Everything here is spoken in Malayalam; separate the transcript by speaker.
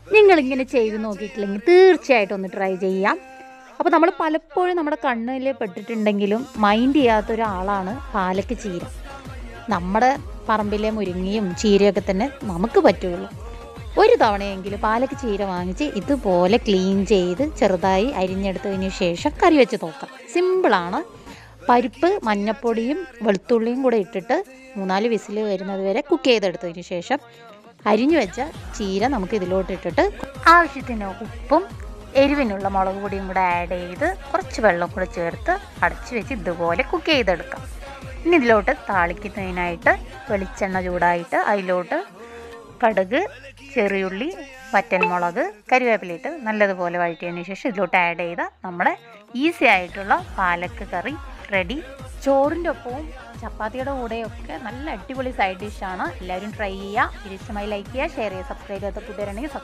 Speaker 1: നിങ്ങളിങ്ങനെ ചെയ്ത് നോക്കിയിട്ടില്ലെങ്കിൽ തീർച്ചയായിട്ടും ഒന്ന് ട്രൈ ചെയ്യാം അപ്പോൾ നമ്മൾ പലപ്പോഴും നമ്മുടെ കണ്ണിൽ പെട്ടിട്ടുണ്ടെങ്കിലും മൈൻഡ് ചെയ്യാത്ത ഒരാളാണ് പാലക്ക് ചീര നമ്മുടെ പറമ്പിലെ മുരിങ്ങയും ചീരയൊക്കെ തന്നെ നമുക്ക് പറ്റുള്ളൂ ഒരു തവണയെങ്കിലും പാലക്ക് ചീര വാങ്ങിച്ച് ഇതുപോലെ ക്ലീൻ ചെയ്ത് ചെറുതായി അരിഞ്ഞെടുത്തതിന് ശേഷം കറി വെച്ച് നോക്കാം സിമ്പിളാണ് പരിപ്പ് മഞ്ഞപ്പൊടിയും വെളുത്തുള്ളിയും കൂടെ ഇട്ടിട്ട് മൂന്നാല് വിസിൽ വരുന്നത് വരെ കുക്ക് ചെയ്തെടുത്തതിന് ശേഷം അരിഞ്ഞു വെച്ച ചീര നമുക്ക് ഇതിലോട്ട് ഇട്ടിട്ട് ആവശ്യത്തിന് ഉപ്പും എരിവിനുള്ള മുളക് പൊടിയും കൂടെ ആഡ് ചെയ്ത് കുറച്ച് വെള്ളം കൂടെ ചേർത്ത് അടച്ച് വെച്ച് ഇതുപോലെ കുക്ക് ചെയ്തെടുക്കാം ഇനി ഇതിലോട്ട് താളിക്കുന്നതിനായിട്ട് വെളിച്ചെണ്ണ ചൂടായിട്ട് അതിലോട്ട് കടുക് ചെറിയുള്ളി വറ്റൻമുളക് കരിവേപ്പിലയിട്ട് നല്ലതുപോലെ വഴറ്റിയതിന് ശേഷം ഇതിലോട്ട് ആഡ് ചെയ്ത നമ്മുടെ ഈസി ആയിട്ടുള്ള പാലക്ക് കറി റെഡി ചോറിൻ്റെ ഒപ്പവും ചപ്പാത്തിയുടെ കൂടെയൊക്കെ നല്ല അടിപൊളി സൈഡ് ഡിഷാണ് എല്ലാവരും ട്രൈ ചെയ്യുക ഇത് ഇഷ്ടമായി ലൈക്ക് ചെയ്യുക ഷെയർ ചെയ്യുക സബ്സ്ക്രൈബ് ചെയ്യാത്ത കൂട്ടുകാരുണ്ടെങ്കിൽ